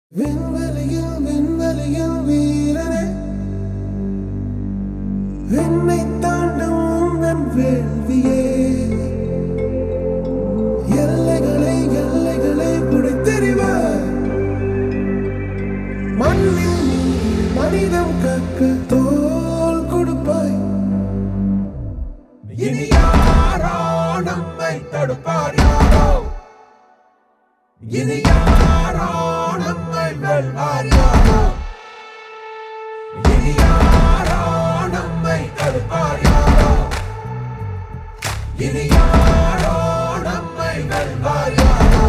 விண்வெளியில் விண்வெளியில் வீரனே விண்ணை தாண்டும் வெண் வேள்வியே எல்லைகளை எல்லைகளை புடைத்தெறிவார் மண்ணின் மீது மனிதம் காக்க தோல் கொடுப்பாய் இனி யாரோ நம்மை தடுப்பார் யாரோ இனி யாரோ நம்மை வெல்வார் யாரோ இனி யாரோ நம்மை தடுப்பார் யாரோ இனி யாரோ நம்மை வெல்வார் யாரோ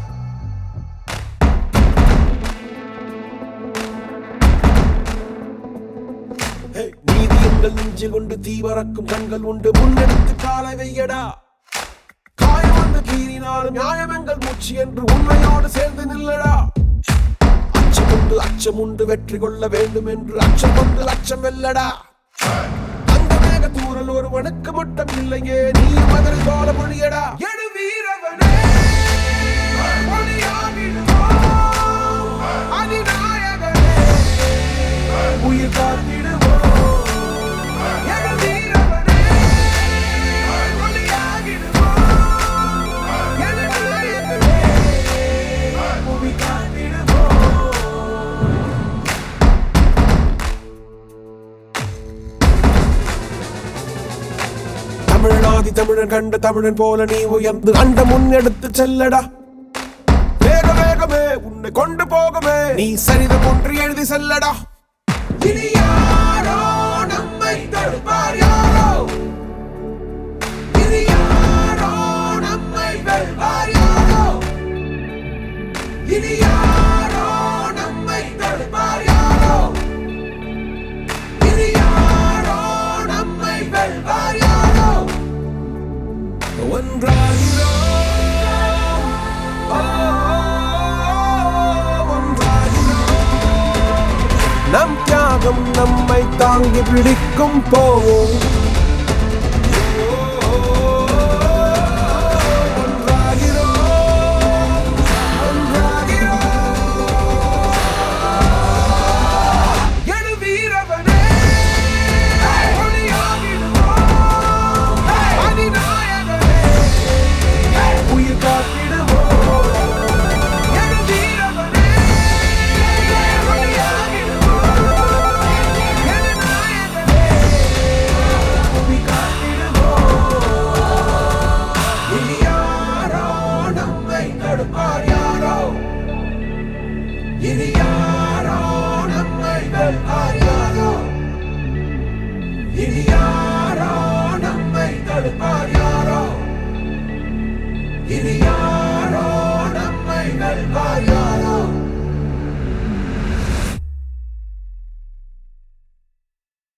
நீதி எங்கள் நெஞ்சு கொண்டு தீவரக்கும் கண்கள் உண்டு முன்னெடுத்து காலை வையடா காயம் வந்து கீறினாலும் நியாயம் எங்கள் மூச்சு என்று உண்மையோடு சேர்ந்து நில்லடா அச்சம் உண்டு அச்சம் உண்டு வெற்றி கொள்ள வேண்டும் என்று அச்சம் கொண்டு லட்சம் வெல்லடா அந்த மேக தூரல் ஒருவனுக்கு மட்டும் இல்லையே நீ மதுரை போல மொழியடா எடு வீரவனே ஒளியாகிடுவோம். அதிநாயகனே, உயிர் காத்திடுவோம் எடு வீரவனே ஒளியாகிடுவோம். எடு நாயகனே, புவி காத்திடுவோம் தமிழனாதி தமிழன் கண்ட தமிழன் போல நீ உயர்ந்து அண்ட முன்னெடுத்து செல்லடா வேக வேகமே உன்னை கொண்டு போகமே நீ சரிதம் ஒன்று எழுதி செல்லடா இனி யாரோ நம்மை தடுப்பார் யாரோ இனி யாரோ நம்மை வெல்வார் யாரோ இனி யாரோ நம்மை தடுப்பார் யாரோ இனி யாரோ நம்மை வெல்வார் யாரோ ஒன்றாகிறோம் ஓ, ஒன்றாகிறோம். நம் தியாகம் நம்மை தாங்கி பிடிக்கும் போவோம் ஒன்றாகிறோம், ஒன்றாகிறோம். எடு வீரவனே, ஒளியாகிடுவோம். அதிநாயகனே, உயிர் காத்திடுவோம். எடு வீரவனே, ஒளியாகிடுவோம். எடு நாயகனே, உயிர் காத்திடுவோம். இனி யாரோ நம்மை தடுப்பார் யாரோ இனி